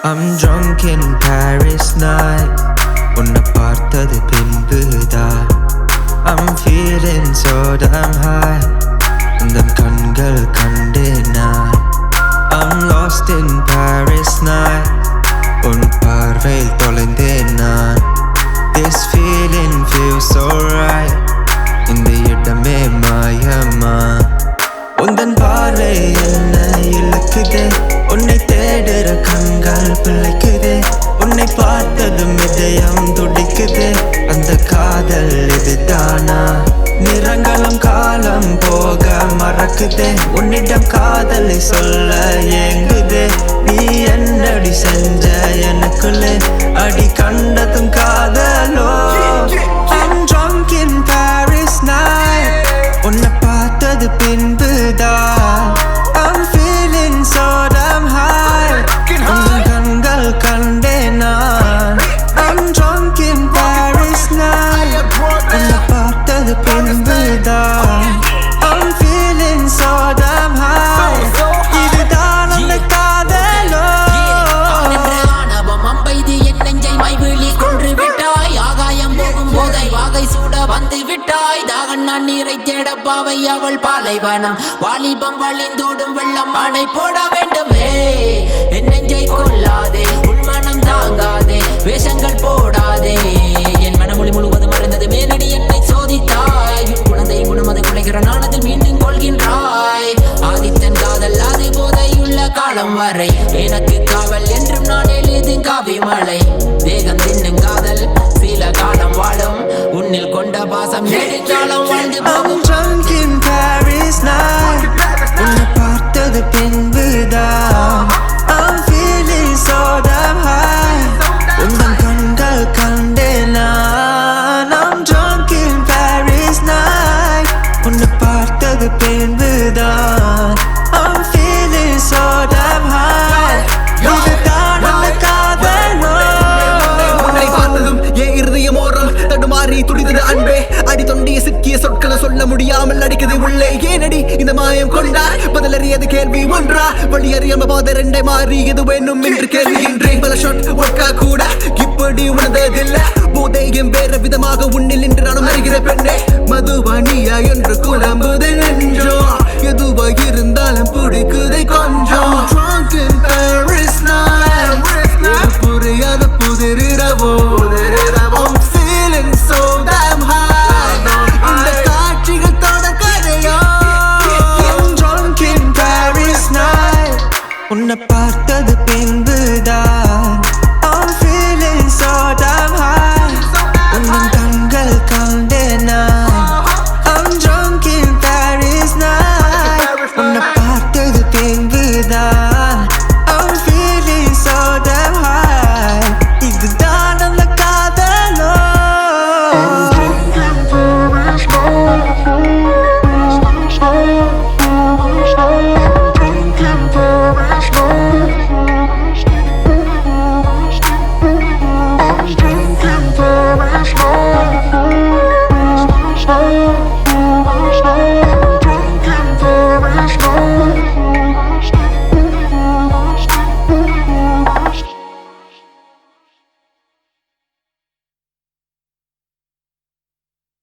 I'm drunk in Paris night உன்னை பார்த்தது பின்புதான் I'm feeling so damn high அந்த கண்கள் கண்டு நான் I'm lost in Paris night உன் பார்வையில் தொலைந்தேன் நான் This feeling feels so right இந்த இடமே மாயமா உந்தன் பார்வை என்ன இழுக்குதே உன்னை தேடுற கண்கள் பிழைக்குதே உன்னை பார்த்ததும் இதயம் துடிக்குதே அந்த காதல் இதுதானா நிறங்களும் காலம் போக மறக்குதே உன்னிடம் காதலை சொல்ல ஏங்குதே நீ என்னடி செஞ்ச எனக்குள்ளே அடி கண்டதும் காதலோ I'm drunk in Paris night உன்னை பார்த்தது பின்புதான் I'm feeling so damn high உன் கண்கள் கண்டேன் நான் I'm drunk in Paris night உன்னை பார்த்தது பின்புதான் I'm feeling so damn high இதுதான் அந்த காதலோ ஆனென்ற ஆணவம் அம்பெய்து என் நெஞ்சை மைவிழி கொன்று விட்டாய் ஆகாயம் போகும் போதை வாகை சூட வந்து விட்டாய் தாகன் நான் நீரை தேட பாவை அவள் பாலைவனம் வாலிபம் வழிந்தோடும் வெள்ளம் அணை போட வேண்டுமே என் நெஞ்சை கொல்லாதே உள்மனம் தாங்காதே வேஷங்கள் போடாதே என் மனமொழி முழுவதும் மறைந்தது மேலடி என்னை சோதித்தாய் உன் குழந்தை குணமது குலைகிற நானதில் மீண்டும் கொள்கின்றாய் ஆதித்தன் காதல் அது போதையுள்ள காலம் வரை எனக்கு காவல் என்றும் நான் எழுதும் காவி மழை தேகம் தின்னும் காதல் சில காலம் வாழும் உன்னில் கொண்ட பாசம் நெடுங்காலம் வாழ்ந்து I'm போகும் drunk in Paris night உன்னை பார்த்தது பின்புதான் I'm feeling so damn high உந்தன் கண்கள் கண்டேன் நான் I'm drunk in Paris night உன்னை பார்த்தது பின்புதான் I'm feeling so damn high இதுதான் அந்த காதலோ உன்னை பார்த்ததும் என் இருதயம் ஓரம் தடுமாறி துடித்தது அன்பே அடி தொண்டிய சிக்கிய சொற்களை சொல்ல முடியாமல் அடிக்குது உள்ளே ஏனடி இந்த மாயம் கொண்டாய் பதிலறியது கேள்வி ஒன்றா வழி அறியாம பாத ரெண்டை மாறி எது வேணும் என்று கேள்விகின்றேன் பல ஷாட் ஒட்கா கூட இப்படி உணர்ந்ததில்ல போதையும் வேற விதமாக உன்னில் நின்று நானும் அறிகிற பெண்ணே மதுவனியா என்று குழம்புது நெஞ்சோ எதுவா இருந்தாலும் பிடிக்குதை கொஞ்சம் Drunk in Paris night